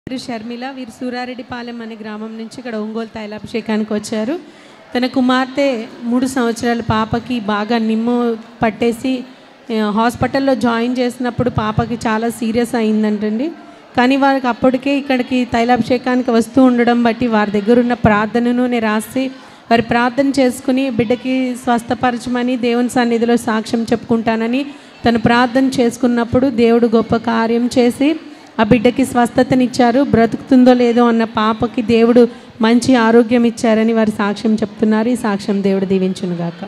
పేరు షర్మిల వీరు సూరారెడ్డిపాలెం అనే గ్రామం నుంచి ఇక్కడ ఒంగోలు తైలాభిషేకానికి వచ్చారు తన కుమార్తె మూడు సంవత్సరాల పాపకి బాగా నిమ్ము పట్టేసి ఆ, హాస్పిటల్లో జాయిన్ చేసినప్పుడు పాపకి చాలా సీరియస్ అయిందంటండి కానీ వారికి అప్పటికే ఇక్కడికి తైలాభిషేకానికి వస్తూ ఉండడం బట్టి వారి దగ్గర ఉన్న ప్రార్థనను నేను రాసి వారి ప్రార్థన చేసుకుని బిడ్డకి స్వస్థపరచమని దేవుని సన్నిధిలో సాక్ష్యం చెప్పుకుంటానని తను ప్రార్థన చేసుకున్నప్పుడు దేవుడు గొప్ప కార్యం చేసి ఆ బిడ్డకి స్వస్థతనిచ్చారు బ్రతుకుతుందో లేదో అన్న పాపకి దేవుడు మంచి ఆరోగ్యం ఇచ్చారని వారి సాక్ష్యం చెప్తున్నారు ఈ సాక్ష్యం దేవుడు దీవించునుగాక